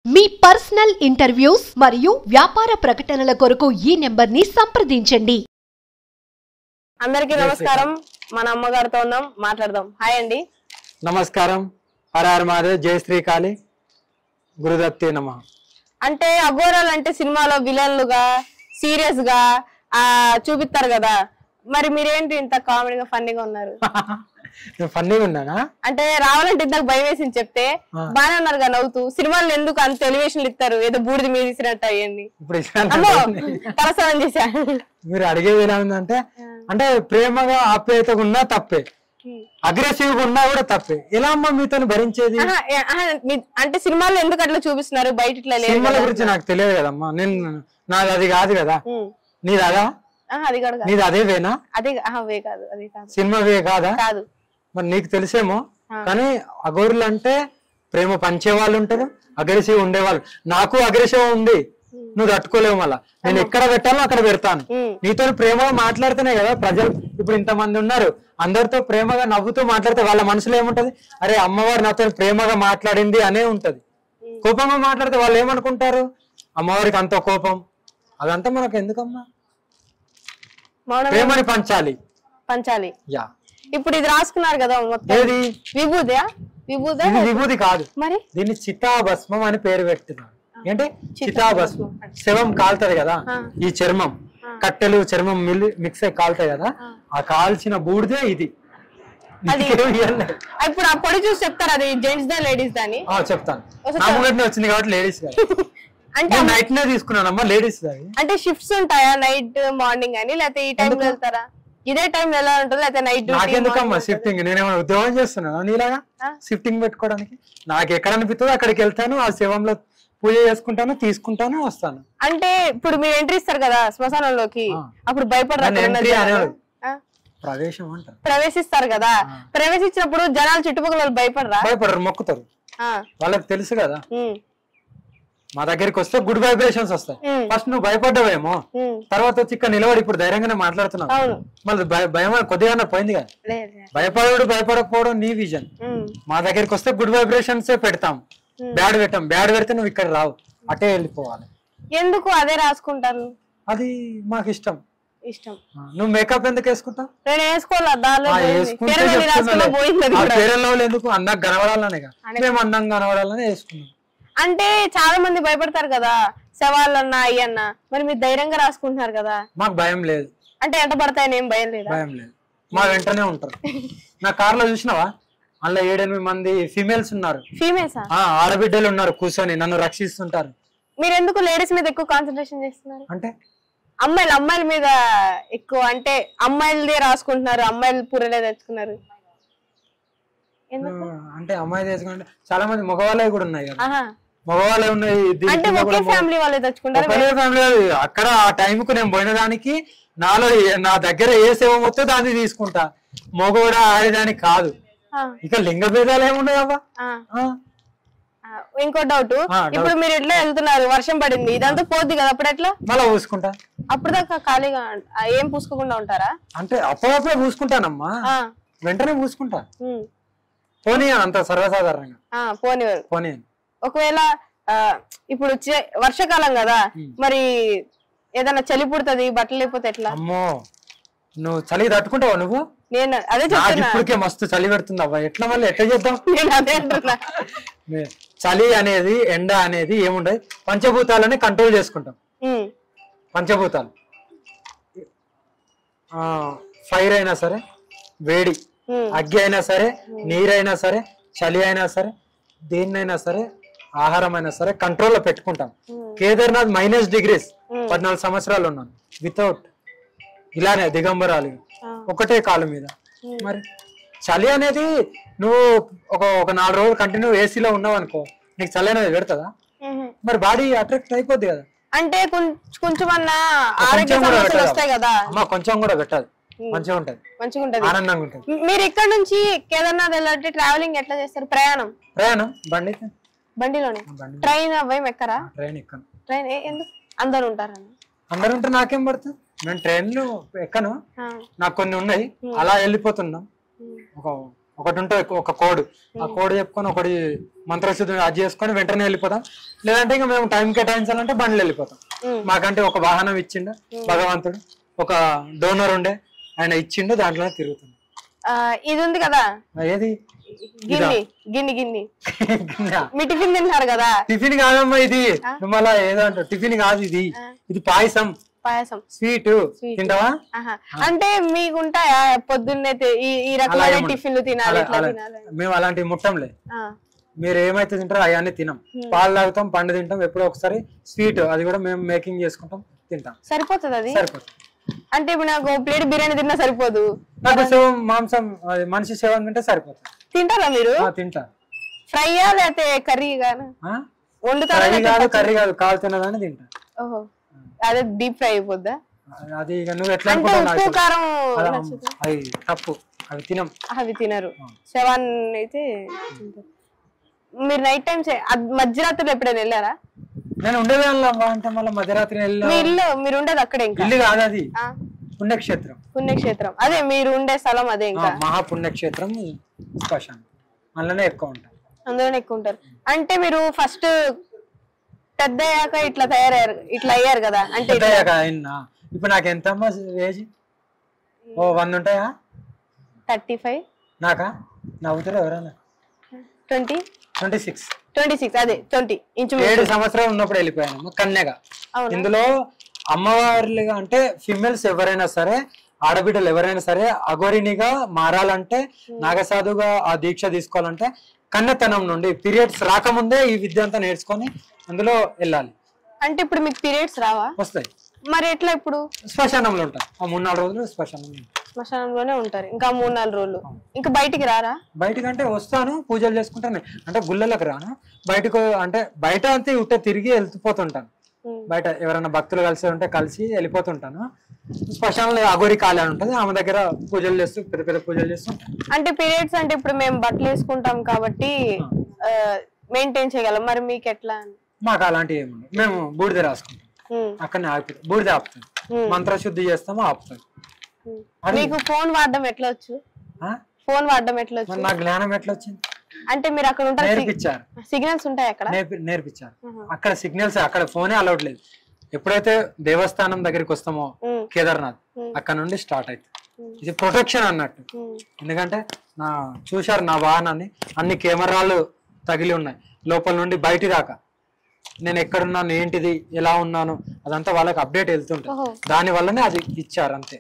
మీ personal interviews మరియు వ్యాపార ప్రకటనల కొరకు ఈ నెంబర్ని సంప్రదించండి అందరికీ నమస్కారం మన అమ్మగారితో ఉన్నాం మాట్లాడదాం హాయ్ అండి నమస్కారం హర హర మహాదేవ్ జయ శ్రీకాళి గురుదత్తే నమ అంటే అఘోరాలు అంటే సినిమాలో విలన్లుగా సీరియస్ గా ఆ చూపిస్తారు కదా మరి మీరేంటి ఇంత కామెడీగా ఫన్నీగా ఉన్నారు నేను ఫన్నీగా ఉన్నానా అంటే రావాలంటే ఇందాక భయం వేసింది చెప్తే ఆ. బానే ఉన్నారు కదా నవ్వుతూ సినిమాలు ఎందుకు అంత ఎలివేషన్లు ఇస్తారు ఏదో బూడిద మీద తీసినట్టు అయ్యండి ఇప్పుడు ఇచ్చిన అమ్మో తలసనం చేశా మీరు అడిగేది ఎలా ఉందంటే అంటే ప్రేమగా ఆప్యాయతగా ఉన్నా తప్పే అగ్రెసివ్ గా ఉన్నా కూడా తప్పే ఎలా అమ్మా మీతో భరించేది ఆహా, ఏ- ఆహా, మీ- అంటే సినిమాల్లో ఎందుకు అట్లా చూపిస్తున్నారు బయట ఇట్లా లేదు సినిమాల కదా. గురించి నాకు తెలియదు కదమ్మా నేను నాది అది కాదు కదా ఉమ్. నీది అదా ఆహా, అది కాదు కాదు. నీది అదే వేనా అదే ఆహా, అవే కాదు అది కాదు సినిమా వే కాదా కాదు మరి నీకు తెలిసేమో ఆ. కానీ అగోరులు అంటే ప్రేమ పంచే వాళ్ళు ఉంటారు అగ్రెసివ్ ఉండేవాళ్ళు నాకు అగ్రెసివ్ ఉంది నువ్వు తట్టుకోలేవు మళ్ళా నేను ఎక్కడ పెట్టాలో అక్కడ పెడతాను ఉమ్. నీతో ప్రేమగా మాట్లాడుతూనే కదా ప్రజలు ఇప్పుడు ఇంతమంది ఉన్నారు అందరితో ప్రేమగా నవ్వుతూ మాట్లాడితే వాళ్ళ మనసులో ఏముంటది అరే అమ్మవారు నాతో ప్రేమగా మాట్లాడింది అనే ఉంటది కోపంగా మాట్లాడితే వాళ్ళు ఏమనుకుంటారు అమ్మవారికి అంత కోపం అదంతా మనకు ఎందుకమ్మా మౌనం ప్రేమని పంచాలి పంచాలి యా ఇప్పుడు ఇది రాసుకున్నారు కదా మొత్తం ఏది విభూదా విభూదా ఇది విభూది కాదు మరి దీన్ని చితాభస్మం అని పేరు పెట్టినారు ఏంటి చితాభస్మం శవం కాలుతది కదా ఆ. ఈ చర్మం కట్టెలు చర్మం మిల్లి మిక్స్ అయి కాలుతాయి కదా ఆ కాల్చిన బూడిదే ఇది అది- ఇంకేం ఇయ్యలే. ఇప్పుడు ఆ పొడి చూసి చెప్తారు అది జెంట్స్ దా లేడీస్ దాని ఆ, చెప్తాను ఒకసారి నా ముంగట్నే వచ్చింది కాబట్టి లేడీస్ అంటే నేను నైట్ నే తీసుకున్నానమ్మా లేడీస్ అది అంటే షిఫ్ట్స్ ఉంటాయా నైట్ మార్నింగ్ అని లేకపోతే ఈ టైం లో వెళ్తారా ఇదే టైం లో ఎలా ఉంటుంది లేకపోతే నైట్ నాకెందుకమ్మా షిఫ్టింగ్ నేనేమైనా ఉద్యోగం చేస్తున్నాను నీలాగా ఆ. షిఫ్టింగ్ పెట్టుకోవడానికి నాకు ఎక్కడ అనిపిస్తుందో అక్కడికి వెళ్తాను ఆ శవంలో పూజ చేసుకుంటాను తీసుకుంటాను వస్తాను అంటే ఇప్పుడు మీరు ఎంట్రీ ఇస్తారు కదా శ్మశానంలోకి ఆ. అప్పుడు భయపడరా దాన్ని అక్కడ ఉన్న entry జనాలు? అనేవారు. ఆ? ప్రవేశం అంటారు ప్రవేశిస్తారు కదా ప్రవేశించినప్పుడు జనాలు చుట్టుపక్కల వాళ్ళు భయపడరా భయపడరు మొక్కుతారు ఆ. వాళ్ళకి తెలుసు కదా ఉమ్. మా దగ్గరికి వస్తే గుడ్ వైబ్రేషన్స్ వస్తాయి ఉమ్. ఫస్ట్ నువ్వు భయపడ్డావేమో ఉమ్. తర్వాత వచ్చి ఇక్కడ నిలబడి ఇప్పుడు ధైర్యంగానే మాట్లాడుతున్నావు అవును మళ్ళీ భయ- భయం కొద్దిగా పోయింది కదా లేదు లేదు. భయపడడు భయపడకపోవడం నీ విజన్ ఉమ్. మా దగ్గరికి వస్తే గుడ్ వైబ్రేషన్స్ పెడతాం బ్యాడ్ పెట్టాం బ్యాడ్ పెడితే నువ్వు ఇక్కడ రావు అటే వెళ్ళిపోవాలి ఎందుకు అదే రాసుకుంటారు అది మాకు ఇష్టం ఇష్టం ఆ, నువ్వు మేకప్ ఎందుకు వేసుకుంటావు నేను వేసుకోవాలా దానిలో ఆ, పోయింది. వేసుకుంటే పేరు మీద రాసుకున్నా పోయింది అది చెప్తున్నాలే. ఆ కూడా. పేరెల్లో ఎందుకు అందంగా కనబడాలనే కదా మేము అందంగా కనబడాలని వేసుకున్నాం అంటే చాలా మంది భయపడతారు కదా శవాలన్నా అయ్యన్నా మరి మీరు ధైర్యంగా రాసుకుంటున్నారు కదా మాకు భయం లేదు అంటే ఎంట పడతాయని ఏం భయం లేదా భయం లేదు మా వెంటనే ఉంటారు నా కార్లో చూసినావా అందులో ఏడెనిమిది మంది ఫీమేల్స్ ఉన్నారు ఫీమేల్సా ఆ ఆడబిడ్డలు ఉన్నారు కూర్చొని నన్ను రక్షిస్తుంటారు మీరు ఎందుకు లేడీస్ మీద ఎక్కువ కాన్సన్ట్రేషన్ చేస్తున్నారు అంటే అమ్మాయిలు అమ్మాయిల మీద ఎక్కువ అంటే అమ్మాయిలదే రాసుకుంటున్నారు అమ్మాయిలు పూరలే తెచ్చుకున్నారు ఎందుకు ఆ, అంటే అమ్మాయి చేసుకుంటే చాలా మంది మగవాళ్ళవి కూడా ఉన్నాయి కదా ఆహా మగవాళ్ళే ఉన్నాయి దీని అంటే కింద ఒకే కూడా మగ- ఫ్యామిలీ వాళ్ళే తెచ్చుకుంటారు ఒకటే ఫ్యామిలీ కాదు. అక్కడ ఆ టైం కు నేను పోయిన దానికి నాలో ఏ- నా దగ్గర ఏ సేవ మొత్తం దాన్ని తీసుకుంటా మగవాడ ఆడేదానికి కాదు ఆ, ఇక లింగ భేదాలు ఏమున్నాయి అవ్వ ఆ. ఆ, ఆ, ఇంకో డౌట్ ఆ, doubt. ఇప్పుడు మీరు ఎట్లా వెళ్తున్నారు వర్షం పడింది ఇదంతా పోద్ది కదా అప్పుడు ఎట్లా మళ్ళా పూసుకుంటా అప్పుడు దాకా ఖాళీగా ఆ, ఏం పూసుకోకుండా ఉంటారా అంటే అప్పుడప్పుడే పూసుకుంటానమ్మా ఆ, వెంటనే పూసుకుంటా ఉమ్, పోనీ అంత సర్వసాధారణంగా ఆ, పోనివారు పోనీ ఒకవేళ ఆ, ఇప్పుడు చే- వర్షాకాలం కదా మరి ఏదైనా చలి పుడుతుంది బట్టలు లేకపోతే ఎట్లా అమ్మో నువ్వు చలి తట్టుకుంటావా నువ్వు నేను అదే నాకు చెప్తున్నా ఇప్పటికే మస్తు చలి పెడుతుంది అవ్వ ఎట్లా మళ్ళీ ఎట్లా చేద్దాం నేను అదే అంటున్నా మే- చలి అనేది ఎండ అనేది ఏముండదు పంచభూతాలని కంట్రోల్ చేసుకుంటాం ఉమ్, పంచభూతాలు ఫైర్ అయినా సరే వేడి ఉమ్, అగ్గి అయినా సరే నీరైనా సరే చలి అయినా సరే దేన్నైనా సరే ఆహారం అయినా సరే కంట్రోల్లో పెట్టుకుంటాం కేదార్నాథ్ మైనస్ డిగ్రీస్ పద్నాలుగు సంవత్సరాలు ఉన్నాను వితౌట్ ఇలానే దిగంబరాలు ఆ. ఒకటే కాలు మీద మరి చలి అనేది నువ్వు ఒక ఒక నాలుగు రోజులు కంటిన్యూ ఏసీలో ఉన్నావు అనుకో నీకు చలి అనేది పెడుతుందా ఉహు. మరి బాడీ అట్రాక్ట్ అయిపోద్ది కదా అంటే కొం- కొంచెం అన్నా ఆరోగ్య కొంచెం కూడా సమస్యలు పెట్టదు వస్తాయి కదా అమ్మ కొంచెం కూడా పెట్టదు మంచిగా ఉంటది మంచిగా ఉంటది ఆనందంగా ఉంటది మీరు ఇక్కడ నుంచి కేదార్నాథ్ వెళ్ళాలంటే ట్రావెలింగ్ ఎట్లా చేస్తారు ప్రయాణం ప్రయాణం బండి బండిలోనే బండి ట్రైన్ అవ్వేం ఎక్కరా ట్రైన్ ఎక్కను ట్రైన్ ఏ- ఎందుకు అందరు ఉంటారని అందరూ ఉంటే నాకేం పడుతుంది నేను ట్రైన్లు ఎక్కను ఆ, నాకు కొన్ని ఉన్నాయి అలా వెళ్ళిపోతున్నాం ఒక ఒకటి ఉంటుంది ఒక కోడ్ ఆ కోడ్ చెప్పుకొని ఒకటి మంత్రశుద్ధి అది చేసుకొని వెంటనే వెళ్ళిపోతాం లేదంటే ఇంకా మేము టైం కేటాయించాలంటే బండ్లు వెళ్ళిపోతాం మాకంటే ఒక వాహనం ఇచ్చిండు భగవంతుడు ఒక డోనర్ ఉండే ఆయన ఇచ్చిండు దాంట్లోనే తిరుగుతుంది ఆ, ఇది ఉంది కదా ఏది గిన్ని గిన్ని గిన్ని గిన్నె. మీ టిఫిన్ తింటారు కదా టిఫిన్ కాదమ్మా ఇది మళ్ళా ఏదో అంటారు టిఫిన్ కాదు ఇది ఇది పాయసం పాయసం స్వీట్ తింటావా ఆహా. అంటే మీకు ఉంటాయా పొద్దున్నే తి- ఈ ఈ రకమైన అలాగే టిఫిన్లు తినాలి అలా- ఇట్లా అలా. తినాలి మేము అలాంటివి ముట్టంలే ఆ. మీరు ఏమైతే తింటారో అవన్నీ తినం పాలు తాగుతాం పండు తింటాం ఎప్పుడో ఒకసారి స్వీట్ అది కూడా మేము మేకింగ్ చేసుకుంటాం తింటాం సరిపోతుంది అది సరిపోతుంది అంటే ఇప్పుడు నాకు ప్లేట్ బిర్యానీ తిన్నా సరిపోదు నాకు సేవం మాంసం అది మనిషి సేవం తింటే సరిపోతుంది తింటారా మీరు ఆ, తింటా ఫ్రైయా లేకపోతే కర్రీ గానా ఆ? వండుతారా కర్రీ కాదు కర్రీ కాదు కాలు తినదని తింటా ఓహో అదే డీప్ ఫ్రై అయిపోద్దా అది ఇక నువ్వు ఎట్లా అంటే అనుకుంటావు నాకు ఉప్పు తెలియదు. కారం అలా నచ్చుతుందా? అది తప్పు అవి తినం అవి తినరు శవాన్ అయితే తింటారు. మీరు నైట్ టైం మధ్యరాత్రులు ఎప్పుడైనా వెళ్ళారా నేను ఉండేది అమ్మా అంటే మళ్ళీ మధ్యరాత్రి వెళ్ళా మీ ఇల్లు మీరు ఉండేది అక్కడే ఇంకా ఇల్లు కాదు అది ఆ, పుణ్యక్షేత్రం పుణ్యక్షేత్రం అదే మీరు ఉండే స్థలం అదే ఆ, ఇంకా మహాపుణ్యక్షేత్రం శ్మశానం అందులోనే ఎక్కువ ఉంటాం అందులోనే ఎక్కువ ఉంటారు అంటే మీరు ఫస్ట్ పెద్ద అయ్యాక ఇట్లా తయారయ్యారు ఇట్లా అయ్యారు కదా అంటే పెద్దయ్యాక అయినా ఇప్పుడు నాకు ఎంత అమ్మా ఏజ్ ఓ వంద ఉంటాయా థర్టీ ఫైవ్ నాకా నవ్వుతారు ఎవరైనా twenty twenty six twenty six అదే ట్వంటీ ఇంచు ఏడు సంవత్సరాలు ఉన్నప్పుడు వెళ్ళిపోయాను కన్యగా అవునా? ఇందులో అమ్మవార్లుగా అంటే ఫిమేల్స్ ఎవరైనా సరే ఆడబిడ్డలు ఎవరైనా సరే అఘోరినిగా మారాలంటే నాగసాధుగా ఆ దీక్ష తీసుకోవాలంటే కన్నెతనం నుండి పీరియడ్స్ రాకముందే ఈ విద్య అంతా నేర్చుకొని అందులో వెళ్ళాలి అంటే ఇప్పుడు మీకు పీరియడ్స్ రావా వస్తాయి మరి ఎట్లా ఇప్పుడు శ్మశానంలో ఉంటాయి ఆ మూడు నాలుగు రోజులు శ్మశానంలో ఉంటాయి శ్మశానంలోనే ఉంటారు ఇంకా మూడు నాలుగు రోజులు ఇంకా బయటికి రారా బయటకంటే వస్తాను పూజలు చేసుకుంటాను అంటే గుళ్ళలకు రాను బయటకు అంటే బయట అంతే ఉట్టే తిరిగి వెళ్తుపోతుంటాను ఉమ్. బయట ఎవరైనా భక్తులు కలిసి ఉంటే కలిసి వెళ్ళిపోతుంటాను శ్మశానంలో అఘోరి కాళీ అని ఉంటుంది ఆమె దగ్గర పూజలు చేస్తూ పెద్ద పెద్ద పూజలు చేస్తూ ఉంటాను. అంటే పీరియడ్స్ అంటే ఇప్పుడు మేము బట్టలు వేసుకుంటాం కాబట్టి మెయింటైన్ చేయగలం మరి మీకు ఎట్లా మాకు అలాంటివి ఏమి ఉండవు మేము బూడిద రాసుకుంటాం ఉమ్, అక్కడనే ఆగిపోతాం బూడిద ఆపుతాం ఉమ్, మంత్రశుద్ధి చేస్తాము ఆపుతాం ఉమ్. అది- మీకు ఫోన్ వాడడం ఎట్లా వచ్చు ఆ? ఫోన్ వాడడం ఎట్లా మరి వచ్చు నా జ్ఞానం ఎట్లా వచ్చింది అంటే మీరు అక్కడ ఉంటారు నేర్పించారు సిగ్నల్స్ ఉంటాయి అక్కడ నేర్పి నేర్పించారు అక్కడ సిగ్నల్స్ అక్కడ ఫోనే అలౌట్ లేదు ఎప్పుడైతే దేవస్థానం దగ్గరికి వస్తామో ఉమ్, కేదార్నాథ్ అక్కడ నుండి స్టార్ట్ అవుతుంది ఇది ప్రొటెక్షన్ అన్నట్టు ఉమ్, ఎందుకంటే నా చూశారు నా వాహనాన్ని అన్ని కెమెరాలు తగిలి ఉన్నాయి లోపల నుండి బయటి దాకా నేను ఎక్కడున్నాను ఏంటిది ఎలా ఉన్నాను అదంతా వాళ్ళకి అప్డేట్ వెళ్తుంటుంది ఓహో. దాని వల్లనే అది ఇచ్చారు అంతే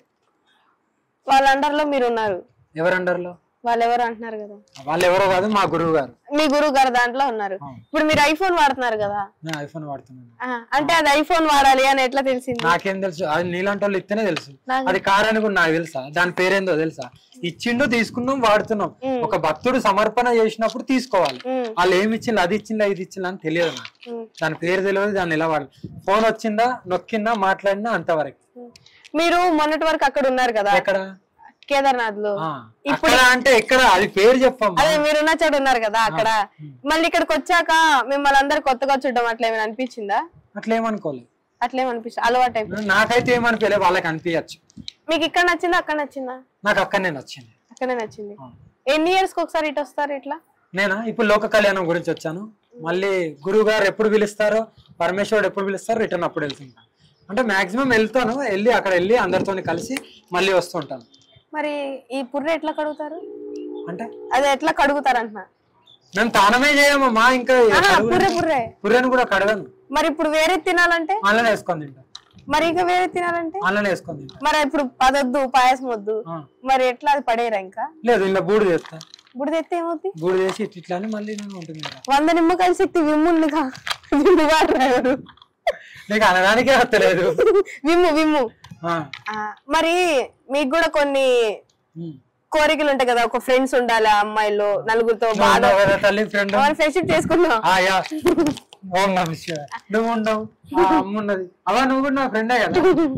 వాళ్ళ అండర్ లో మీరు ఉన్నారు ఎవరు అండర్లో వాళ్ళు ఎవరు అంటున్నారు కదా వాళ్ళు ఎవరో కాదు మా గురువు గారు మీ గురువు గారు దాంట్లో ఉన్నారు అవును. ఇప్పుడు మీరు ఐఫోన్ వాడుతున్నారు కదా నేను ఐఫోన్ వాడుతున్నాను ఆ, అంటే అది ఐఫోన్ వాడాలి అని ఎట్లా తెలిసింది నాకేం తెలుసు అది నీలాంటి వాళ్ళు ఇస్తేనే తెలుసు నాకు- అది కార్ అని కూడా నాకు తెలుసా దాని పేరేందో తెలుసా ఇచ్చిండు తీసుకున్నాం వాడుతున్నాం ఒక భక్తుడు సమర్పణ చేసినప్పుడు తీసుకోవాలి ఉమ్, వాళ్ళు ఏమి ఇచ్చిండు అది ఇచ్చిందా ఇది ఇచ్చిందా అని తెలియదు నాకు ఉమ్, దాని పేరు తెలియదు దాన్ని ఎలా వాడాలి ఫోన్ వచ్చిందా నొక్కిందా మాట్లాడినా అంతవరకు ఉమ్. మీరు మొన్నటి వరకు అక్కడ ఉన్నారు కదా ఎక్కడ కేదార్నాథ్ లో ఆ, అక్కడ అంటే ఎక్కడ అది పేరు చెప్పమ్మా అదే మీరున్న చోట ఉన్నారు కదా అక్కడ మళ్ళీ ఇక్కడికి వచ్చాక మిమ్మల్ని అందరు కొత్తగా చూడడం అట్లా ఏమైనా అనిపించిందా అట్లా ఏమనుకోలేదు అట్లా ఏమనిపిస్తుంది అలవాటు అయిపోయింది నాకైతే ఏమనిపించలేదు వాళ్ళకి అనిపించచ్చు మీకు ఇక్కడ నచ్చిందా అక్కడ నచ్చిందా నాకు అక్కడనే నచ్చింది అక్కడే నచ్చింది ఆ. ఎన్ని ఇయర్స్ కి ఒకసారి ఇటు వస్తారు ఇట్లా నేనా ఇప్పుడు లోక కళ్యాణం గురించి వచ్చాను మళ్ళీ గురువు గారు ఎప్పుడు పిలుస్తారో పరమేశ్వరుడు ఎప్పుడు పిలుస్తారో రిటర్న్ అప్పుడు వెళ్తుంటాను అంటే మాక్సిమం వెళ్తాను వెళ్ళి అక్కడ వెళ్ళి అందరితో కలిసి మళ్ళీ వస్తుంటాను మరి ఈ పుర్రె ఎట్లా కడుగుతారు అంటే అదే ఎట్లా కడుగుతారు అంటున్నా మేము తానమే చేయమమ్మా ఇంకా ఆహా, కడుగు- పుర్రె పుర్రె పుర్రెను కూడా కడగను మరి ఇప్పుడు వేరే తినాలంటే ఆన్లైన్ వేసుకొని తింటాను మరి ఇంకా వేరే తినాలంటే ఆన్లైన్ వేసుకొని తింటాను మరి ఇప్పుడు అదొద్దు పాయసం వద్దు ఆ. మరి ఎట్లా అది పడేయరా ఇంకా లేదు ఇలా బూడి చేస్తా ఇప్పుడు తెస్తే ఏమవుద్ది బూడి చేసి ఇట్లా ఇట్లా అని మళ్ళీ నేను ఉంటుంది ఇంకా. వంద నిమ్మకాయలు శక్తి విమ్ముందిగా విమ్ము డ్రైవరు నీకు అనడానికే వస్తలేదు విమ్ము విమ్ము ఆ, ఆ, మరి మీకు కూడా కొన్ని ఉమ్. కోరికలు ఉంటాయి కదా ఒక ఫ్రెండ్స్ ఉండాలి ఆ అమ్మాయిలు నలుగురితో బాగా ఉన్నావు కదా తల్లి ఫ్రెండ్ ఫ్రెండ్షిప్ చేసుకున్నాం ఆయా ఓం నమ శివాయ. నువ్వు ఉండవు ఆ అమ్మ ఉన్నది అవా నువ్వు కూడా నా ఫ్రెండే కదా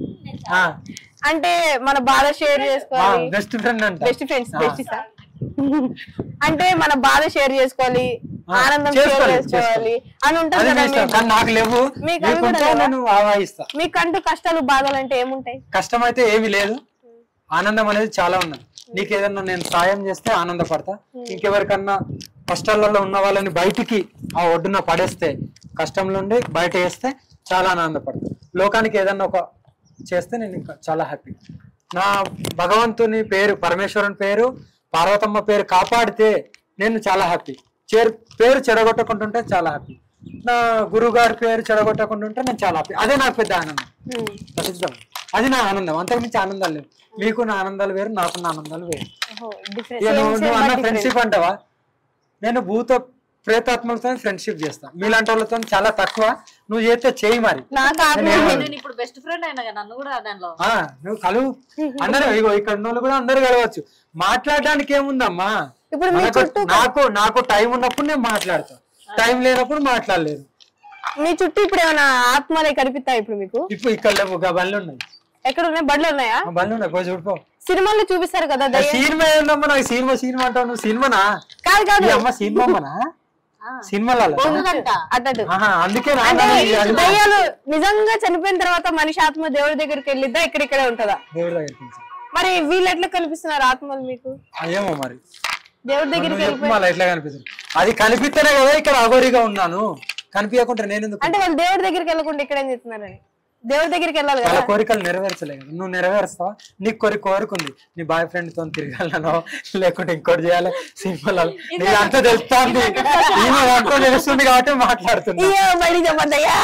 అంటే మన బాధ షేర్ చేసుకోవాలి బెస్ట్ ఫ్రెండ్ అంట బెస్ట్ ఫ్రెండ్స్ బెస్ట్ సార్ అంటే మన బాధ షేర్ చేసుకోవాలి ఆ, ఆనందం షేర్ చేసుకోవాలి, చేసుకోవాలి అని ఉంటుంది అది కదా మీ ఇష్టం. కానీ నాకు లేవు మీకు అవి కూడా నీకుంటే లేవా? నేను ఆవాహిస్తా మీకంటూ కష్టాలు బాధలు అంటే ఏముంటాయి కష్టం అయితే ఏమీ లేదు ఆనందం అనేది చాలా ఉన్నది నీకు ఏదన్నా నేను సాయం చేస్తే ఆనందపడతా ఇంకెవరికన్నా కష్టాలలో ఉన్న వాళ్ళని బయటికి ఆ ఒడ్డున పడేస్తే కష్టంలో ఉండి బయట వేస్తే చాలా ఆనందపడతా లోకానికి ఏదన్నా ఒక చేస్తే నేను ఇంకా చాలా హ్యాపీ నా భగవంతుని పేరు పరమేశ్వరుని పేరు పార్వతమ్మ పేరు కాపాడితే నేను చాలా హ్యాపీ చేరు పేరు చెడగొట్టకుంటుంటే చాలా హ్యాపీ నా గురువు గారి పేరు చెడగొట్టకుండా ఉంటే నేను చాలా హ్యాపీ అదే నాకు పెద్ద ఆనందం ఉమ్. ప్రసిద్ధం అది నా ఆనందం అంతకుమించి ఆనందాలు లేవు మీకు నా ఆనందాలు వేరు నాకు నా ఆనందాలు వేరు ఓహో, different. ఇక Same, నువ్వు same, నువ్వు but అన్న different. ఫ్రెండ్షిప్ అంటావా నేను భూత ప్రేతాత్మలతో ఫ్రెండ్షిప్ చేస్తా మీలాంటి వాళ్ళతో చాలా తక్కువ నువ్వు చేస్తే చేయి మరి నాకు ఆత్మ నేను- నేను ఇప్పుడు బెస్ట్ ఫ్రెండ్ అయినా కదా, నన్ను కూడా దానిలో ఆ నువ్వు కలువు అందరూ ఇగో ఇక్కడ ఉన్న వాళ్ళు కూడా అందరు కలవచ్చు మాట్లాడడానికి ఏముందమ్మా ఇప్పుడు మీ మనకు- చుట్టూ నాకు నాకు టైం ఉన్నప్పుడు నేను మాట్లాడతా టైం లేనప్పుడు మాట్లాడలేదు మీ చుట్టూ ఇప్పుడు ఏమైనా ఆత్మలే కనిపిస్తాయి ఇప్పుడు మీకు ఇప్పుడు ఇక్కడ లేవు ఒక బండ్లు ఉన్నాయి ఎక్కడ ఉన్నాయి బండ్లు ఉన్నాయా ఆ బండ్లు ఉన్నాయి పోయి చూడిపో సినిమాల్లో చూపిస్తారు కదా దయ్యం సినిమా ఏందమ్మా నాకు సినిమా సినిమా అంటావు నువ్వు సినిమానా కాదు కాదు ఈ అమ్మ సినిమా అమ్మనా సినిమాలలో ఉందంట. అన్నట్టు ఆహా అందుకే నా అంటే అన్నది ఇది అది దయ్యాలు నిజంగా చనిపోయిన తర్వాత మనిషి ఆత్మ దేవుడి దగ్గరికి వెళ్ళిద్దా ఇక్కడ ఇక్కడే ఉంటదా దేవుడి దగ్గరికి పిలిచి. మరి వీళ్ళు ఎట్లా కనిపిస్తున్నారు ఆత్మలు మీకు ఆ, ఏమో మరి దేవుడి దగ్గరికి నువ్వు చెప్పు వెళ్ళిపోయి మళ్ళీ ఎట్లా కనిపిస్తుంది అది కనిపిస్తేనే కదా ఇక్కడ అగోరిగా ఉన్నాను కనిపించకుండా నేను ఎందుకు అంటే వాళ్ళు దేవుడి దగ్గరికి వెళ్ళకుండా ఇక్కడ ఏం చేస్తున్నారని దేవుడి దగ్గరికి వెళ్ళాలి వాళ్ళ కదా కోరికలు నెరవేర్చలే కదా నువ్వు నెరవేరుస్తావా నీకు కోరి కోరుకుంది నీ బాయ్ ఫ్రెండ్ తో తిరగాలనో లేకుంటే ఇంకోటి చేయాలి సినిమాలో నీకు అంతా తెలుస్తుంది ఈమె అంతా తెలుస్తుంది కాబట్టి మాట్లాడుతున్నా అయ్యో బయట చెప్పద్దయ్యా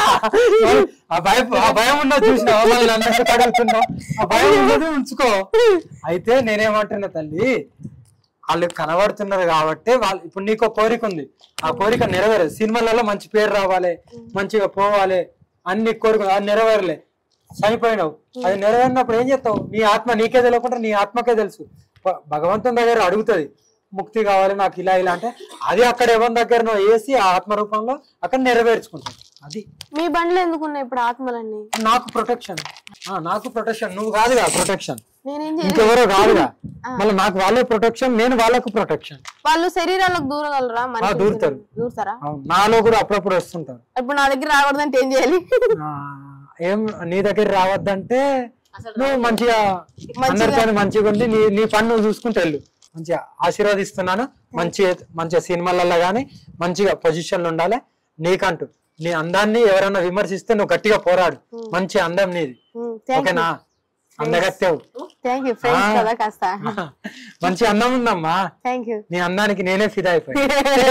ఆ భయం ఆ భయం ఉన్నది చూసినా వాళ్ళని అందరికీ అడుగుతున్నావు ఆ భయం ఉన్నది ఉంచుకో అయితే నేనేమంటున్నా తల్లి వాళ్ళు కనబడుతున్నారు కాబట్టి వాళ్ళు ఇప్పుడు నీకు ఒక కోరిక ఉంది ఆ కోరిక నెరవేరదు సినిమాలలో మంచి పేరు రావాలి మంచిగా పోవాలి అన్ని కోరిక అది నెరవేరలే చనిపోయినావు అది నెరవేరినప్పుడు ఏం చేస్తావు నీ ఆత్మ నీకే తెలియకుండా నీ ఆత్మకే తెలుసు భ- భగవంతుని దగ్గర అడుగుతుంది ముక్తి కావాలి నాకు ఇలా ఇలా అంటే అది అక్కడ ఎవరి దగ్గర వేసి ఆ ఆత్మ రూపంలో అక్కడ నెరవేర్చుకుంటాం అది మీ బండ్లు ఎందుకు ఉన్నాయి ఇప్పుడు ఆత్మలన్నీ నాకు ప్రొటెక్షన్ నాకు ప్రొటెక్షన్ నువ్వు కాదుగా ప్రొటెక్షన్ నేనేం చేయాలి ఇంకెవరో కాదుగా మళ్ళీ నాకు వాళ్ళే ప్రొటెక్షన్ నేను వాళ్ళకు ప్రొటెక్షన్ వాళ్ళు శరీరాలకు దూరగలరా మనిషి దూరుతారు. దూరుతారా అవును నాలో కూడా అప్పుడప్పుడు వస్తుంటారు ఇప్పుడు నా దగ్గర రాకూడదంటే ఏం చేయాలి ఆ, ఏం నీ దగ్గర రావద్దంటే నువ్వు మంచిగా అందరితో మంచిగా ఉండి నీ నీ పని నువ్వు చూసుకుంటూ వెళ్ళు మంచిగా ఆశీర్వదిస్తున్నాను మంచి మంచిగా సినిమాలలో కానీ మంచిగా పొజిషన్లు ఉండాలి నీకంటూ నీ అందాన్ని ఎవరైనా విమర్శిస్తే నువ్వు గట్టిగా పోరాడు మంచి అందం నీది థ్యాంక్ ఓకేనా అందగత్తెవు థ్యాంక్ యూ ఫ్రెండ్స్ ఆ. కదా కాస్త మంచి అందం ఉందమ్మా థ్యాంక్ యూ నీ అందానికి నేనే ఫిదా అయిపోయా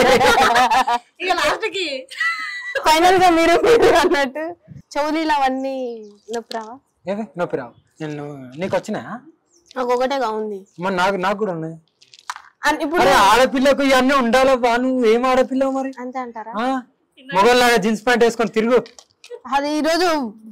ఇక లాస్ట్ కి ఫైనల్ గా మీరు మీరు అన్నట్టు చెవులీలు అవన్నీ నొప్పి రావా ఏవే నొప్పి రావు నేను నీకు వచ్చినా నాకు ఒకటేగా ఉంది మరి నాకు నాకు కూడా ఉన్నాయి అన్- ఇప్పుడు అరే ఆడపిల్లకు ఇవన్నీ ఉండాలబ్బా నువ్వు ఏం ఆడపిల్లవు మరి అంతే అంటారా ఆ మొగల్లాగా జీన్స్ ప్యాంట్ వేసుకొని తిరుగు అది ఈ రోజు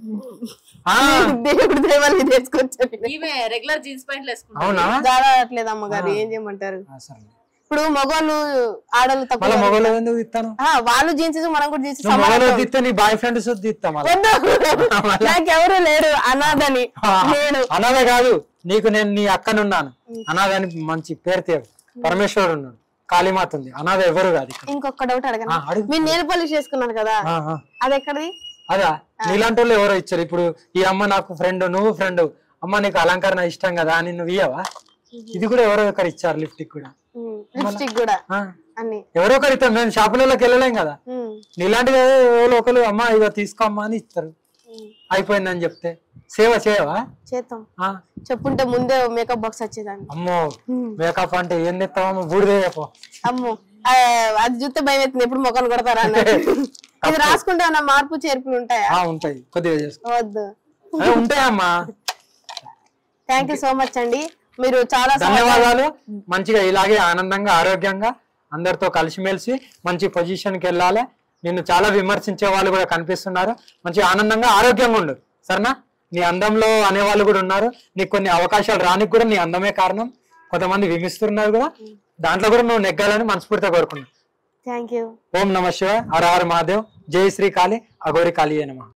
ఆ దేవుడి దేవాలకి తీసుకొచ్చాను ఈమె రెగ్యులర్ జీన్స్ ప్యాంట్లు వేసుకుంటా అవునా జాడట్లేదు అమ్మగారు ఏం చేయమంటారు ఆ, సరే ఇప్పుడు మగవాళ్ళు ఆడలు తక్కువ మళ్ళీ మొగలు ఎందుకు తిత్తాను ఆ, వాళ్ళు జీన్స్ మనం కూడా జీన్స్ నువ్వు మొగలు తిత్తే నీ బాయ్ ఫ్రెండ్ సుద్ధి తిత్తా మళ్ళీ నాకెవరు లేరు అనాథని నేను అనాథ కాదు నీకు నేను నీ అక్కనున్నాను అనాథ అని మంచి పేరు తేవు పరమేశ్వరుడు ఉన్నాడు కాళీమాత ఉంది అనాథ ఎవరు కాదు ఇక్కడ ఇంకొక డౌట్ అడగను ఆ, అడుగు. మీరు నేల్ పాలిష్ చేసుకున్నారు కదా ఆ, ఆ. అది ఎక్కడిది అదా నీలాంటి వాళ్ళు ఎవరో ఇచ్చారు ఇప్పుడు ఈ అమ్మ నాకు ఫ్రెండ్ నువ్వు ఫ్రెండ్ అమ్మ నీకు అలంకరణ ఇష్టం కదా అని నువ్వు ఇయ్యవా ఇది కూడా ఎవరో ఒకరు ఇచ్చారు లిఫ్ట్ కూడా లిప్స్టిక్ కూడా ఆ, అన్ని ఎవరో ఒకరు ఇస్తాం మేము షాపులలోకి వెళ్ళలేం కదా ఉమ్, నీలాంటి ఒకరు అమ్మ ఇగో తీసుకో అమ్మా అని ఇస్తారు ఉమ్. అయిపోయిందని చెప్తే సేవ చేయవా చేద్దాం ఆ, చెప్పుంటే ముందే మేకప్ బాక్స్ వచ్చేదాన్ని అమ్మో మేకప్ అంటే ఏం తెస్తావమ్మా బూడిదే చెప్పు అమ్మో ఆ, అది చూస్తే భయం అవుతుంది ఎప్పుడు మొక్కలు కొడతారా అన్నట్టు ఇది రాసుకుంటే ఏమన్నా మార్పు చేర్పులు ఉంటాయా ఆ ఉంటాయి కొద్దిగా చేసుకో వద్దు అదే ఉంటాయమ్మా థ్యాంక్ యూ సో మచ్ అండి మీరు చాలా ధన్యవాదాలు మంచిగా ఇలాగే ఆనందంగా ఆరోగ్యంగా అందరితో కలిసిమెలిసి మంచి పొజిషన్ కి వెళ్ళాలి నిన్ను చాలా విమర్శించే వాళ్ళు కూడా కనిపిస్తున్నారు మంచి ఆనందంగా ఆరోగ్యంగా ఉండు సరేనా నీ అందంలో అనేవాళ్ళు కూడా ఉన్నారు నీకు కొన్ని అవకాశాలు రానికి కూడా నీ అందమే కారణం కొంతమంది విమిస్తున్నారు కూడా దాంట్లో కూడా నువ్వు నెగ్గాలని మనస్ఫూర్తిగా కోరుకున్నాను థ్యాంక్ యూ ఓం నమ శివ హర హర మహాదేవ్ జై శ్రీ కాళి అఘోరి కాళీ నమ